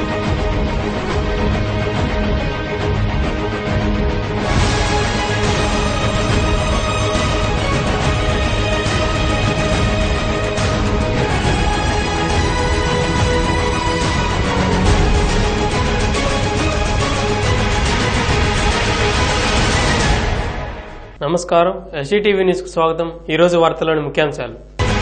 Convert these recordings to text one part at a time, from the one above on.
నమస్కారం ఎస్టీటీవీ న్యూస్కు స్వాగతం ఈరోజు వార్తలోని ముఖ్యాంశాలు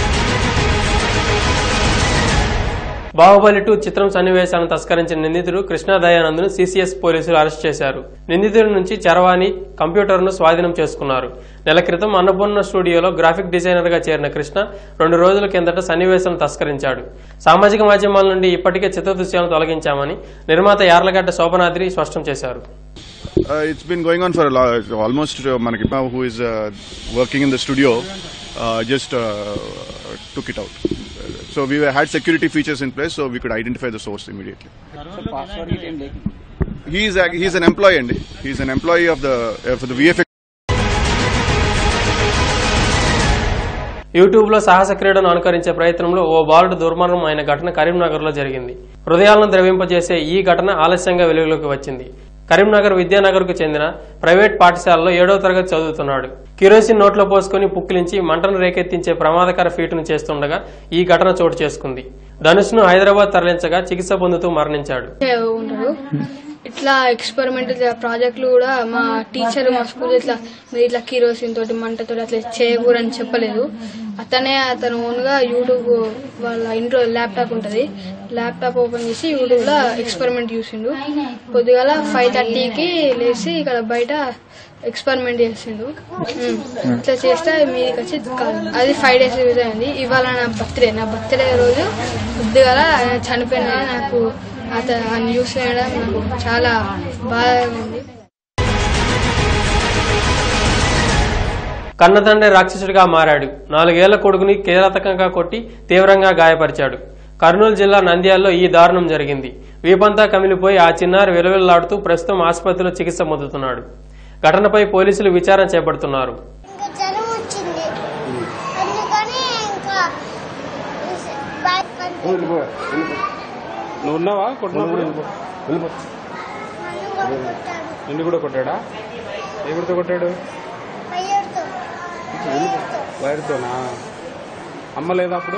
బాహుబలి టూ చిత్రం సన్నివేశాలను తస్కరించిన నిందితుడు కృష్ణా దయానంద్ను సీసీఎస్ పోలీసులు అరెస్ట్ చేశారు నిందితుడి నుంచి చరవాణి కంప్యూటర్ను స్వాధీనం చేసుకున్నారు నెల క్రితం అన్నపూర్ణ స్టూడియోలో గ్రాఫిక్ డిజైనర్గా చేరిన కృష్ణ రెండు రోజుల కిందట సన్నివేశం తస్కరించాడు సామాజిక మాధ్యమాల నుండి ఇప్పటికే చిత్రదృశ్యాలను తొలగించామని నిర్మాత యార్లగడ్డ శోభనాద్రి స్పష్టం చేశారు Uh, it's been going on for a lot, almost uh, Manakipma, who is uh, working in the studio, uh, just uh, took it out. So we had security features in place, so we could identify the source immediately. He is a, he is an employee, and he is an employee of the uh, for the VFX. YouTube లో సాహస క్రీడను అనుకరించే ప్రయత్నంలో ఓ బాలుడు దుర్మరణం అయిన ఘటన కరీంనగర్ లో జరిగింది హృదయాలను ద్రవింపజేసే ఈ ఘటన ఆలస్యంగా వెలుగులోకి వచ్చింది కరీంనగర్ విద్యానగర్ కు చెందిన ప్రైవేట్ పాఠశాలలో ఏడవ తరగతి చదువుతున్నాడు కిరోసిన్ నోట్లో పోసుకుని పుక్కిలించి మంటను రేకెత్తించే ప్రమాదకర ఫీటును చేస్తుండగా ఈ ఘటన చోటు చేసుకుంది ధనుష్ను హైదరాబాద్ తరలించగా చికిత్స పొందుతూ మరణించాడు ఉంటారు ఇట్లా ఎక్స్పెరిమెంటల్ ప్రాజెక్టులు కూడా మా టీచర్ మా స్కూల్ ఇట్లా మీరు ఇట్లా కిరోసిన్ తోటి మంటతోటి అట్లా చేయకూడని చెప్పలేదు అతనే అతను ఓన్గా యూట్యూబ్ వాళ్ళ ఇంట్లో ల్యాప్టాప్ ఉంటది ల్యాప్టాప్ ఓపెన్ చేసి యూట్యూబ్ లో ఎక్స్పెరిమెంట్ చూసిండు పొద్దుగాల ఫైవ్ థర్టీకి లేచి ఇక్కడ బయట ఎక్స్పెరిమెంట్ చేసిండు ఉమ్. ఇట్లా చేస్తే మీదకి వచ్చి కాదు అది ఫైవ్ డేస్ యూజ్ అయింది ఇవాళ నా బర్త్డే నా బర్త్డే రోజు పొద్దుగాల ఆయన చనిపోయిన నాకు అతను ఆ న్యూస్ చేయడం నాకు చాలా బాధగా ఉంది కన్నతండ్రి రాక్షసుడిగా మారాడు నాలుగేళ్ల కొడుకుని కిరాతకంగా కొట్టి తీవ్రంగా గాయపరిచాడు కర్నూలు జిల్లా నంద్యాలలో ఈ దారుణం జరిగింది వీపంతా కమిలిపోయి ఆ చిన్నారి విలవిల్లాడుతూ ప్రస్తుతం ఆసుపత్రిలో చికిత్స పొందుతున్నాడు ఘటనపై పోలీసులు విచారణ చేపడుతున్నారు ఇంకా జ్వరం వచ్చింది అందుకని ఇంకా బయట నువ్వు ఉన్నావా కొట్టినప్పుడు కొట్టాడు నిన్ను కూడా కొట్టాడా ఎవరితో కొట్టాడు పయ్యడితో వైర్తోనా అమ్మ లేదా అప్పుడు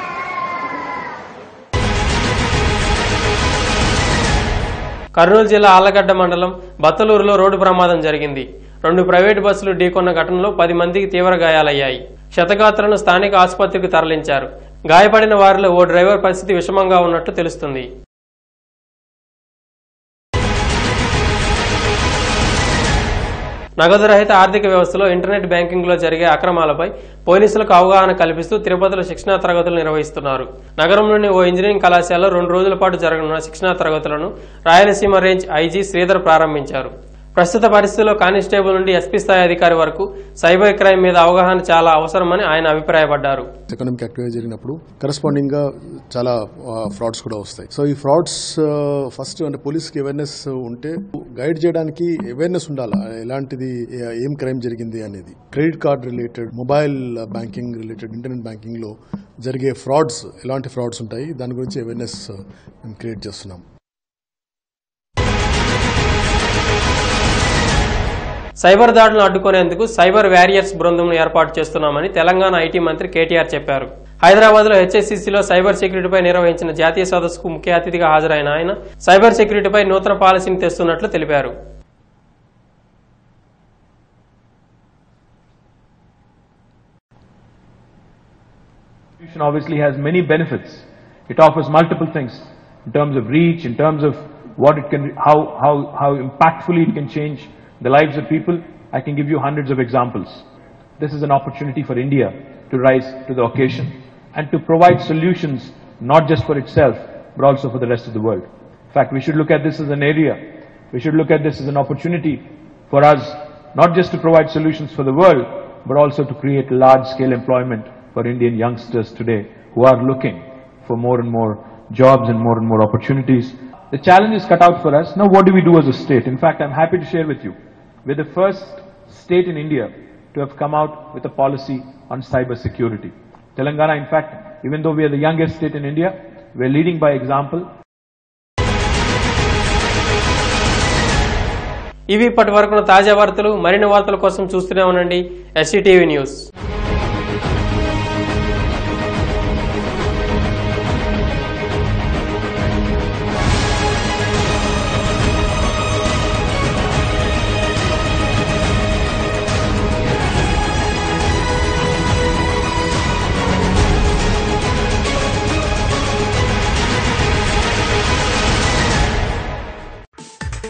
కర్నూలు జిల్లా ఆళ్లగడ్డ మండలం బత్తలూరులో రోడ్డు ప్రమాదం జరిగింది రెండు ప్రైవేటు బస్సులు ఢీకొన్న ఘటనలో పది మందికి తీవ్ర గాయాలయ్యాయి క్షతగాత్రులను స్థానిక ఆసుపత్రికి తరలించారు గాయపడిన వారిలో ఓ డ్రైవర్ పరిస్థితి విషమంగా ఉన్నట్టు తెలుస్తుంది నగదు రహిత ఆర్థిక వ్యవస్థలో ఇంటర్నెట్ బ్యాంకింగ్లో జరిగే అక్రమాలపై పోలీసులకు అవగాహన కల్పిస్తూ తిరుపతిలో శిక్షణా తరగతులు నిర్వహిస్తున్నారు నగరంలోని ఓ ఇంజనీరింగ్ కళాశాలలో రెండు రోజుల పాటు జరగనున్న శిక్షణా తరగతులను రాయలసీమ రేంజ్ ఐజీ శ్రీధర్ ప్రారంభించారు ప్రస్తుత పరిస్థితుల్లో కానిస్టేబుల్ నుండి ఎస్పీ స్థాయి అధికారి వరకు సైబర్ క్రైమ్ మీద అవగాహన చాలా అవసరమని ఆయన అభిప్రాయపడ్డారు ఎకనామిక్ యాక్టివిటీ జరిగినప్పుడు కరస్పాండింగ్ గా చాలా ఫ్రాడ్స్ కూడా వస్తాయి సో ఈ ఫ్రాడ్స్ ఫస్ట్ అంటే పోలీస్కి అవేర్నెస్ ఉంటే గైడ్ చేయడానికి అవేర్నెస్ ఉండాలి ఎలాంటిది ఏ- ఏం క్రైమ్ జరిగింది అనేది credit card related mobile banking related internet banking లో జరిగే ఫ్రాడ్స్ ఎలాంటి ఫ్రాడ్స్ ఉంటాయి దాని గురించి అవేర్నెస్ మేము క్రియేట్ చేస్తున్నాం సైబర్ దాడులను అడ్డుకునేందుకు సైబర్ వ్యారియర్స్ బృందంను ఏర్పాటు చేస్తున్నామని తెలంగాణ ఐటీ మంత్రి కేటీఆర్ చెప్పారు హైదరాబాద్ లో హెచ్ఎస్సీసీలో సైబర్ సెక్యూరిటీపై నిర్వహించిన జాతీయ సదస్సుకు ముఖ్య అతిథిగా హాజరైన ఆయన సైబర్ సెక్యూరిటీపై నూతన పాలసీని తెస్తున్నట్లు తెలిపారు Constitution obviously has many benefits. It offers multiple things in terms of reach, in terms of what it can, how, how, how impactfully it can change the lives of people. I can give you hundreds of examples. This is an opportunity for India to rise to the occasion and to provide solutions not just for itself, but also for the rest of the world. In fact, we should look at this as an area. We should look at this as an opportunity for us not just to provide solutions for the world, but also to create large scale employment for Indian youngsters today who are looking for more and more jobs and more and more opportunities. The challenge is cut out for us. Now, what do we do as a state? In fact, I'm happy to share with you, we're the first state in India to have come out with a policy on cyber security. Telangana, in fact, even though we are the youngest state in India, we're leading by example ఇవి ఇప్పటి వరకున్న తాజా వార్తలు మరిన్ని వార్తల కోసం చూస్తూనే ఉండండి ఎస్సీటీవీ news